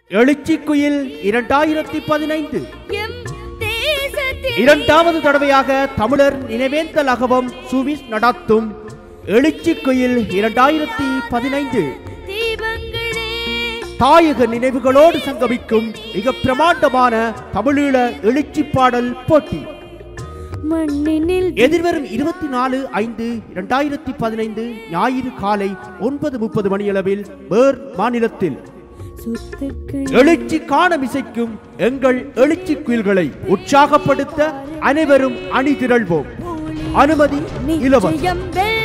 எழுச்சி குயில் இரண்டாயிரத்தி பதினைந்து எம் தேசத்தில் இரண்டாவது தடவையாக தமிழர் நினைவேந்தல் அகவம் சுவிஸ் நடத்தும் எழுச்சி குயில் இரண்டாயிரத்தி பதினைந்து தீபங்களே தாயக நினைவுகளோடு சங்கமிக்கும் மிக பிரமாண்டமான தமிழீழ எழுச்சி பாடல் போட்டி மண்ணினில் எதிர்வரும் இருபத்தி நாலு ஐந்து இரண்டாயிரத்தி பதினைந்து ஞாயிறு காலை ஒன்பது முப்பது மணியளவில் வேர் மாநிலத்தில் சொத்துக்கள் எழுச்சி காண இசைக்கும் எங்கள் எழுச்சி குயில்களை உற்சாகப்படுத்த அனைவரும் அணி திரள்வோம் அனுமதி இலவசம் நிச்சயம் வெல்ல